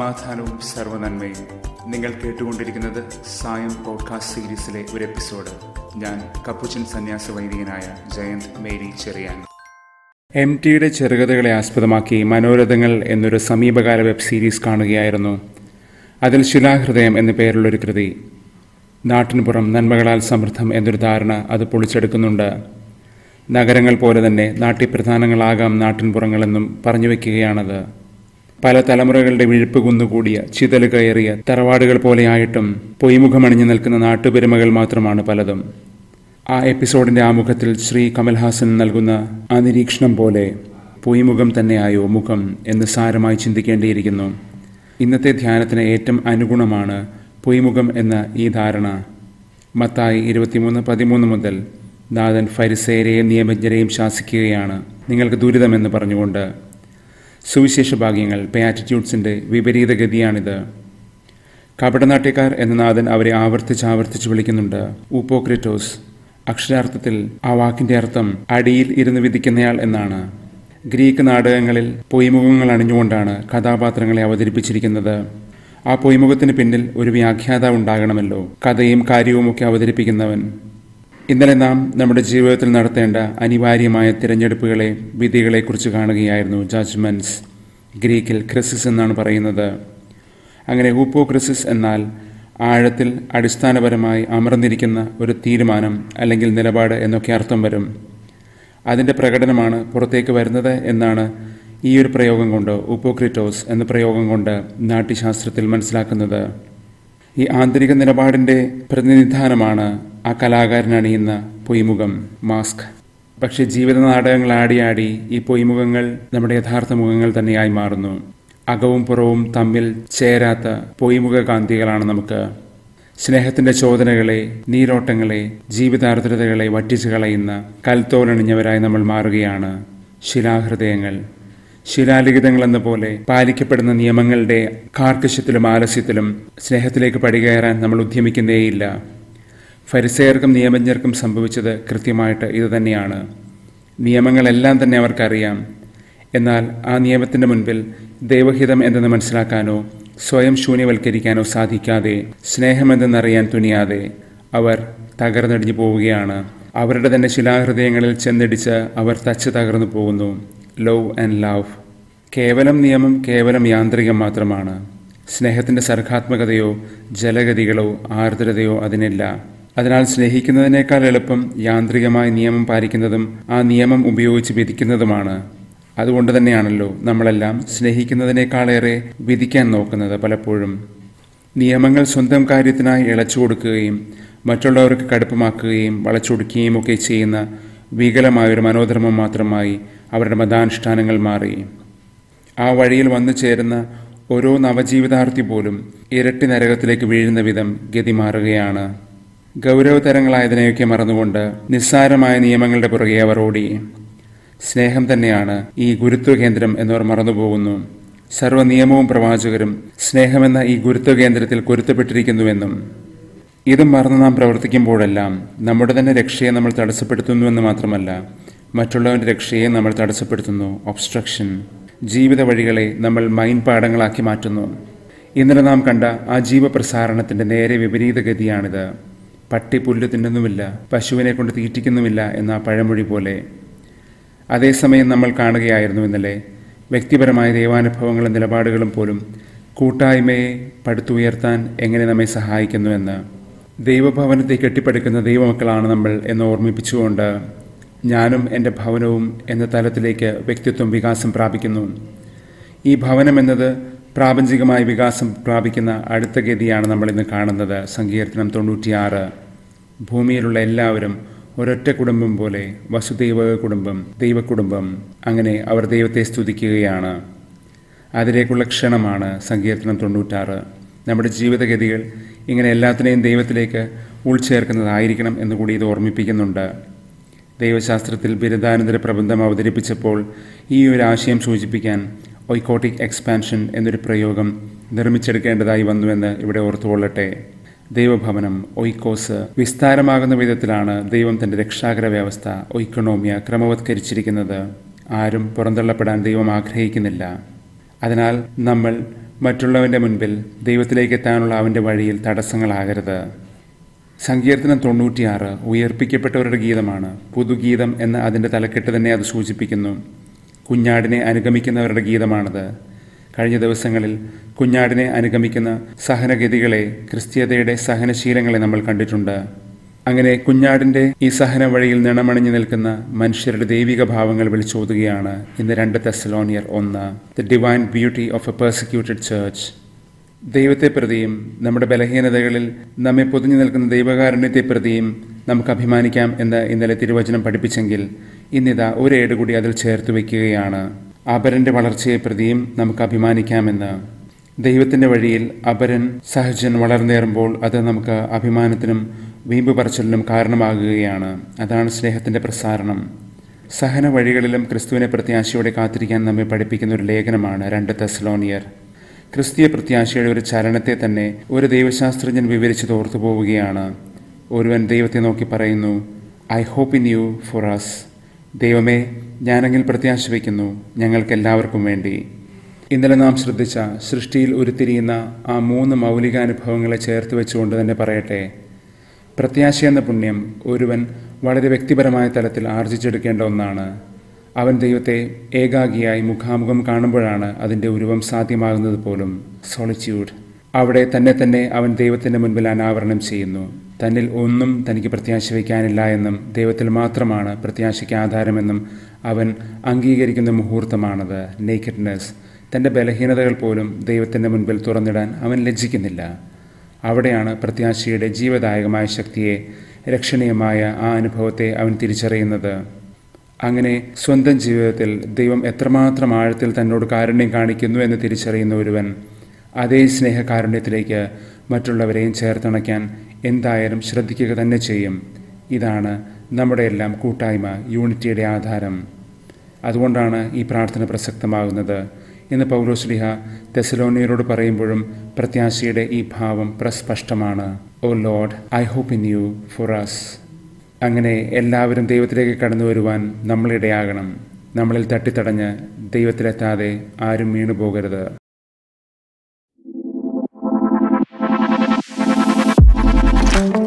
സമാധാനവും സർവനന്മയും നിങ്ങൾ കേട്ടുകൊണ്ടിരിക്കുന്നത് സായം പോഡ്കാസ്റ്റ് സീരീസിലെ ഒരു എപ്പിസോഡ് ഞാൻ കപ്പുച്ചൻ സന്യാസ വൈദികനായ ജയന്ത് മേരി ചെറിയാൻ എം ടിയുടെ ചെറുകഥകളെ ആസ്പദമാക്കി മനോരഥങ്ങൾ എന്നൊരു സമീപകാല വെബ് സീരീസ് കാണുകയായിരുന്നു അതിൽ ശിലാഹൃദയം എന്നു പേരുള്ളൊരു കൃതി നാട്ടിൻപുറം നന്മകളാൽ സമൃദ്ധം എന്നൊരു ധാരണ അത് പൊളിച്ചെടുക്കുന്നുണ്ട് നഗരങ്ങൾ പോലെ തന്നെ നാട്യപ്രധാനങ്ങളാകാം നാട്ടിൻപുറങ്ങളെന്നും പറഞ്ഞു വയ്ക്കുകയാണത് പല തലമുറകളുടെ വിഴുപ്പ് കുന്നുകൂടിയ ചിതല് കയറിയ തറവാടുകൾ പോലെയായിട്ടും പൊയ്മുഖമണിഞ്ഞു നിൽക്കുന്ന നാട്ടുപെരുമകൾ മാത്രമാണ് പലതും ആ എപ്പിസോഡിന്റെ ആമുഖത്തിൽ ശ്രീ കമൽഹാസൻ നൽകുന്ന ആ നിരീക്ഷണം പോലെ പൊയ്മുഖം തന്നെയായോ മുഖം എന്ന് സാരമായി ചിന്തിക്കേണ്ടിയിരിക്കുന്നു ഇന്നത്തെ ധ്യാനത്തിന് ഏറ്റവും അനുഗുണമാണ് പൊയ്മുഖം എന്ന ഈ ധാരണ മത്തായി ഇരുപത്തിമൂന്ന് പതിമൂന്ന് മുതൽ നാഥൻ ഫരിസേരെയും നിയമജ്ഞരെയും ശാസിക്കുകയാണ് നിങ്ങൾക്ക് ദുരിതമെന്ന് പറഞ്ഞുകൊണ്ട് സുവിശേഷ ഭാഗ്യങ്ങൾ പേയാറ്റിറ്റ്യൂഡ്സിൻ്റെ വിപരീത ഗതിയാണിത് കപടനാട്യക്കാർ എന്ന നാഥൻ അവരെ ആവർത്തിച്ച് ആവർത്തിച്ച് വിളിക്കുന്നുണ്ട് ഊപ്പോക്രിറ്റോസ് അക്ഷരാർത്ഥത്തിൽ ആ വാക്കിന്റെ അർത്ഥം അടിയിൽ ഇരുന്ന് വിധിക്കുന്നയാൾ എന്നാണ് ഗ്രീക്ക് നാടകങ്ങളിൽ പൊയ്മുഖങ്ങൾ അണിഞ്ഞുകൊണ്ടാണ് കഥാപാത്രങ്ങളെ അവതരിപ്പിച്ചിരിക്കുന്നത് ആ പൊയ്മുഖത്തിന് പിന്നിൽ ഒരു വ്യാഖ്യാതാവ് ഉണ്ടാകണമല്ലോ കഥയും കാര്യവുമൊക്കെ അവതരിപ്പിക്കുന്നവൻ ഇന്നലെ നാം നമ്മുടെ ജീവിതത്തിൽ നടത്തേണ്ട അനിവാര്യമായ തിരഞ്ഞെടുപ്പുകളെ വിധികളെക്കുറിച്ച് കാണുകയായിരുന്നു ജഡ്ജ്മെൻറ്റ്സ് ഗ്രീക്കിൽ ക്രിസിസ് എന്നാണ് പറയുന്നത് അങ്ങനെ ഊപ്പോ ക്രിസിസ് എന്നാൽ ആഴത്തിൽ അടിസ്ഥാനപരമായി അമർന്നിരിക്കുന്ന ഒരു തീരുമാനം അല്ലെങ്കിൽ നിലപാട് എന്നൊക്കെ അർത്ഥം വരും അതിൻ്റെ പ്രകടനമാണ് പുറത്തേക്ക് വരുന്നത് എന്നാണ് ഈ ഒരു പ്രയോഗം കൊണ്ട് ഉപ്പോക്രിറ്റോസ് എന്ന പ്രയോഗം കൊണ്ട് നാട്യശാസ്ത്രത്തിൽ മനസ്സിലാക്കുന്നത് ഈ ആന്തരിക നിലപാടിൻ്റെ പ്രതിനിധാനമാണ് ആ കലാകാരൻ അണിയുന്ന പൊയ്മുഖം മാസ്ക് പക്ഷേ ജീവിത നാടകങ്ങൾ ആടിയാടി ഈ പൊയ്മുഖങ്ങൾ നമ്മുടെ യഥാർത്ഥ മുഖങ്ങൾ തന്നെയായി മാറുന്നു അകവും പുറവും തമ്മിൽ ചേരാത്ത പൊയ്മുഖ കാന്തികളാണ് നമുക്ക് സ്നേഹത്തിന്റെ ചോദനകളെ നീരോട്ടങ്ങളെ ജീവിതാർദ്രതകളെ വറ്റിച്ചു കളയുന്ന കൽത്തോലണിഞ്ഞവരായി നമ്മൾ മാറുകയാണ് ശിലാഹൃദയങ്ങൾ ശിലാലിഖിതങ്ങൾ എന്ന പോലെ പാലിക്കപ്പെടുന്ന നിയമങ്ങളുടെ കാർക്കശ്യത്തിലും ആലസ്യത്തിലും സ്നേഹത്തിലേക്ക് പടികയറാൻ നമ്മൾ ഉദ്യമിക്കുന്നേയില്ല ഫരിസേർക്കും നിയമജ്ഞർക്കും സംഭവിച്ചത് കൃത്യമായിട്ട് ഇതുതന്നെയാണ് നിയമങ്ങളെല്ലാം തന്നെ അവർക്കറിയാം എന്നാൽ ആ നിയമത്തിൻ്റെ മുൻപിൽ ദൈവഹിതം എന്തെന്ന് മനസ്സിലാക്കാനോ സ്വയം ശൂന്യവൽക്കരിക്കാനോ സാധിക്കാതെ സ്നേഹമെന്തെന്നറിയാൻ തുനിയാതെ അവർ തകർന്നടിഞ്ഞു പോവുകയാണ് അവരുടെ തന്നെ ശിലാഹൃദയങ്ങളിൽ ചെന്നിടിച്ച് അവർ തച്ച് തകർന്നു പോകുന്നു ലവ് ആൻഡ് ലവ് കേവലം നിയമം കേവലം യാന്ത്രികം മാത്രമാണ് സ്നേഹത്തിൻ്റെ സർഗാത്മകതയോ ജലഗതികളോ ആർദ്രതയോ അതിനില്ല അതിനാൽ സ്നേഹിക്കുന്നതിനേക്കാൾ എളുപ്പം യാന്ത്രികമായി നിയമം പാലിക്കുന്നതും ആ നിയമം ഉപയോഗിച്ച് വിധിക്കുന്നതുമാണ് അതുകൊണ്ട് തന്നെയാണല്ലോ നമ്മളെല്ലാം സ്നേഹിക്കുന്നതിനേക്കാളേറെ വിധിക്കാൻ നോക്കുന്നത് പലപ്പോഴും നിയമങ്ങൾ സ്വന്തം കാര്യത്തിനായി ഇളച്ചു കൊടുക്കുകയും മറ്റുള്ളവർക്ക് കടുപ്പമാക്കുകയും വളച്ചൊടുക്കുകയും ഒക്കെ ചെയ്യുന്ന വികലമായൊരു മനോധർമ്മം മാത്രമായി അവരുടെ മതാനുഷ്ഠാനങ്ങൾ മാറി ആ വഴിയിൽ വന്നു ചേരുന്ന ഓരോ നവജീവിതാർത്ഥി പോലും ഇരട്ടി നരകത്തിലേക്ക് വീഴുന്ന വിധം ഗതി മാറുകയാണ് ഗൗരവതരങ്ങളായതിനെയൊക്കെ മറന്നുകൊണ്ട് നിസ്സാരമായ നിയമങ്ങളുടെ പുറകെ അവർ ഓടി സ്നേഹം തന്നെയാണ് ഈ ഗുരുത്വ കേന്ദ്രം എന്നവർ മറന്നുപോകുന്നു സർവ്വ നിയമവും പ്രവാചകരും സ്നേഹമെന്ന ഈ ഗുരുത്വ കേന്ദ്രത്തിൽ കൊരുത്തപ്പെട്ടിരിക്കുന്നുവെന്നും ഇതും മറന്ന് നാം പ്രവർത്തിക്കുമ്പോഴെല്ലാം നമ്മുടെ തന്നെ രക്ഷയെ നമ്മൾ തടസ്സപ്പെടുത്തുന്നുവെന്ന് മാത്രമല്ല മറ്റുള്ളവൻ്റെ രക്ഷയെ നമ്മൾ തടസ്സപ്പെടുത്തുന്നു ഒബ്സ്ട്രക്ഷൻ ജീവിത വഴികളെ നമ്മൾ മൈൻഡ് പാഠങ്ങളാക്കി മാറ്റുന്നു ഇന്നലെ നാം കണ്ട ആ ജീവപ്രസാരണത്തിൻ്റെ നേരെ വിപരീത ഗതിയാണിത് പട്ടി പുല്ല് തിന്നുന്നുമില്ല പശുവിനെ കൊണ്ട് തീറ്റിക്കുന്നുമില്ല എന്ന പഴമൊഴി പോലെ അതേസമയം നമ്മൾ കാണുകയായിരുന്നു ഇന്നലെ വ്യക്തിപരമായ ദൈവാനുഭവങ്ങളും നിലപാടുകളും പോലും കൂട്ടായ്മയെ പടുത്തുയർത്താൻ എങ്ങനെ നമ്മെ സഹായിക്കുന്നുവെന്ന് ദൈവഭവനത്തെ കെട്ടിപ്പടുക്കുന്ന ദൈവമക്കളാണ് നമ്മൾ എന്ന് ഓർമ്മിപ്പിച്ചുകൊണ്ട് ഞാനും എൻ്റെ ഭവനവും എന്ന തലത്തിലേക്ക് വ്യക്തിത്വം വികാസം പ്രാപിക്കുന്നു ഈ ഭവനം എന്നത് പ്രാപഞ്ചികമായ വികാസം പ്രാപിക്കുന്ന അടുത്ത ഗതിയാണ് നമ്മളിന്ന് കാണുന്നത് സങ്കീർത്തനം തൊണ്ണൂറ്റിയാറ് ഭൂമിയിലുള്ള എല്ലാവരും ഒരൊറ്റ കുടുംബം പോലെ വസുദൈവ കുടുംബം ദൈവകുടുംബം അങ്ങനെ അവർ ദൈവത്തെ സ്തുതിക്കുകയാണ് അതിലേക്കുള്ള ക്ഷണമാണ് സങ്കീർത്തനം തൊണ്ണൂറ്റാറ് നമ്മുടെ ജീവിതഗതികൾ ഇങ്ങനെ എല്ലാത്തിനെയും ദൈവത്തിലേക്ക് ഉൾച്ചേർക്കുന്നതായിരിക്കണം എന്നുകൂടി ഇത് ഓർമ്മിപ്പിക്കുന്നുണ്ട് ദൈവശാസ്ത്രത്തിൽ ബിരുദാനന്തര പ്രബന്ധം അവതരിപ്പിച്ചപ്പോൾ ഈ ഒരു ആശയം സൂചിപ്പിക്കാൻ ഒയ്ക്കോട്ടിക് എക്സ്പാൻഷൻ എന്നൊരു പ്രയോഗം നിർമ്മിച്ചെടുക്കേണ്ടതായി വന്നുവെന്ന് ഇവിടെ ഓർത്തുകൊള്ളട്ടെ ദൈവഭവനം ഒയ്ക്കോസ് വിസ്താരമാകുന്ന വിധത്തിലാണ് ദൈവം തൻ്റെ രക്ഷാകര വ്യവസ്ഥ ഒയ്ക്കണോമിയ ക്രമവത്കരിച്ചിരിക്കുന്നത് ആരും പുറന്തള്ളപ്പെടാൻ ദൈവം ആഗ്രഹിക്കുന്നില്ല അതിനാൽ നമ്മൾ മറ്റുള്ളവൻ്റെ മുൻപിൽ ദൈവത്തിലേക്ക് എത്താനുള്ള അവൻ്റെ വഴിയിൽ തടസ്സങ്ങളാകരുത് സങ്കീർത്തനം തൊണ്ണൂറ്റിയാറ് ഉയർപ്പിക്കപ്പെട്ടവരുടെ ഗീതമാണ് പുതുഗീതം എന്ന അതിൻ്റെ തലക്കെട്ട് തന്നെ അത് സൂചിപ്പിക്കുന്നു കുഞ്ഞാടിനെ അനുഗമിക്കുന്നവരുടെ ഗീതമാണത് കഴിഞ്ഞ ദിവസങ്ങളിൽ കുഞ്ഞാടിനെ അനുഗമിക്കുന്ന സഹനഗതികളെ ക്രിസ്തീയതയുടെ സഹനശീലങ്ങളെ നമ്മൾ കണ്ടിട്ടുണ്ട് അങ്ങനെ കുഞ്ഞാടിൻ്റെ ഈ സഹന വഴിയിൽ നിണമണിഞ്ഞു നിൽക്കുന്ന മനുഷ്യരുടെ ദൈവിക ഭാവങ്ങൾ വിളിച്ചോതുകയാണ് ഇന്ന് രണ്ട് തെസലോണിയർ ഒന്ന് the divine beauty of a persecuted church ദൈവത്തെ പ്രതിയും നമ്മുടെ ബലഹീനതകളിൽ നമ്മെ പൊതിഞ്ഞു നിൽക്കുന്ന ദൈവകാരുണ്യത്തെ പ്രതിയും നമുക്ക് അഭിമാനിക്കാം എന്ന് ഇന്നലെ തിരുവചനം പഠിപ്പിച്ചെങ്കിൽ ഇന്നിതാ ഒരേട് കൂടി അതിൽ ചേർത്ത് വയ്ക്കുകയാണ് അപരന്റെ വളർച്ചയെ പ്രതിയും നമുക്ക് അഭിമാനിക്കാമെന്ന് ദൈവത്തിന്റെ വഴിയിൽ അപരൻ സഹജൻ വളർന്നേറുമ്പോൾ അത് നമുക്ക് അഭിമാനത്തിനും വീമ്പ് പറച്ചിലിനും കാരണമാകുകയാണ് അതാണ് സ്നേഹത്തിന്റെ പ്രസാരണം സഹന വഴികളിലും ക്രിസ്തുവിനെ പ്രത്യാശയോടെ കാത്തിരിക്കാൻ നമ്മെ പഠിപ്പിക്കുന്ന ഒരു ലേഖനമാണ് രണ്ട് തെസ്ലോണിയർ ക്രിസ്തീയ പ്രത്യാശയുടെ ഒരു ചലനത്തെ തന്നെ ഒരു ദൈവശാസ്ത്രജ്ഞൻ വിവരിച്ച് തോർത്തു പോവുകയാണ് ഒരുവൻ ദൈവത്തെ നോക്കി പറയുന്നു I hope in you for us ദൈവമേ ഞാനെങ്കിൽ പ്രത്യാശ വയ്ക്കുന്നു ഞങ്ങൾക്ക് എല്ലാവർക്കും വേണ്ടി ഇന്നലെ നാം ശ്രദ്ധിച്ച സൃഷ്ടിയിൽ ഉരുത്തിരിയുന്ന ആ മൂന്ന് മൗലികാനുഭവങ്ങളെ ചേർത്ത് വെച്ചുകൊണ്ട് തന്നെ പറയട്ടെ പ്രത്യാശ എന്ന പുണ്യം ഒരുവൻ വളരെ വ്യക്തിപരമായ തലത്തിൽ ആർജിച്ചെടുക്കേണ്ട ഒന്നാണ് അവൻ ദൈവത്തെ ഏകാഗിയായി മുഖാമുഖം കാണുമ്പോഴാണ് അതിൻ്റെ ഉരുവം സാധ്യമാകുന്നത് പോലും സോളിറ്റ്യൂഡ് അവിടെ തന്നെ തന്നെ അവൻ ദൈവത്തിൻ്റെ മുൻപിൽ അനാവരണം ചെയ്യുന്നു തന്നിൽ ഒന്നും തനിക്ക് പ്രത്യാശ വയ്ക്കാനില്ല എന്നും ദൈവത്തിൽ മാത്രമാണ് പ്രത്യാശയ്ക്ക് ആധാരമെന്നും അവൻ അംഗീകരിക്കുന്ന മുഹൂർത്തമാണത് നേക്കഡ്നെസ് തൻ്റെ ബലഹീനതകൾ പോലും ദൈവത്തിൻ്റെ മുൻപിൽ തുറന്നിടാൻ അവൻ ലജ്ജിക്കുന്നില്ല അവിടെയാണ് പ്രത്യാശയുടെ ജീവദായകമായ ശക്തിയെ രക്ഷണീയമായ ആ അനുഭവത്തെ അവൻ തിരിച്ചറിയുന്നത് അങ്ങനെ സ്വന്തം ജീവിതത്തിൽ ദൈവം എത്രമാത്രം ആഴത്തിൽ തന്നോട് കാരുണ്യം കാണിക്കുന്നു എന്ന് തിരിച്ചറിയുന്ന ഒരുവൻ അതേ സ്നേഹകാരുണ്യത്തിലേക്ക് മറ്റുള്ളവരെയും ചേർത്തണയ്ക്കാൻ എന്തായാലും ശ്രദ്ധിക്കുക തന്നെ ചെയ്യും ഇതാണ് നമ്മുടെ എല്ലാം കൂട്ടായ്മ യൂണിറ്റിയുടെ ആധാരം അതുകൊണ്ടാണ് ഈ പ്രാർത്ഥന പ്രസക്തമാകുന്നത് എന്ന് പൗലോസ്ലിഹ തെസലോണിയരോട് പറയുമ്പോഴും പ്രത്യാശയുടെ ഈ ഭാവം പ്രസ്പഷ്ടമാണ് O Lord I hope in you for us അങ്ങനെ എല്ലാവരും ദൈവത്തിലേക്ക് കടന്നു വരുവാൻ നമ്മളിടയാകണം നമ്മളിൽ തട്ടിത്തടഞ്ഞ് ദൈവത്തിലെത്താതെ ആരും വീണു പോകരുത് thank you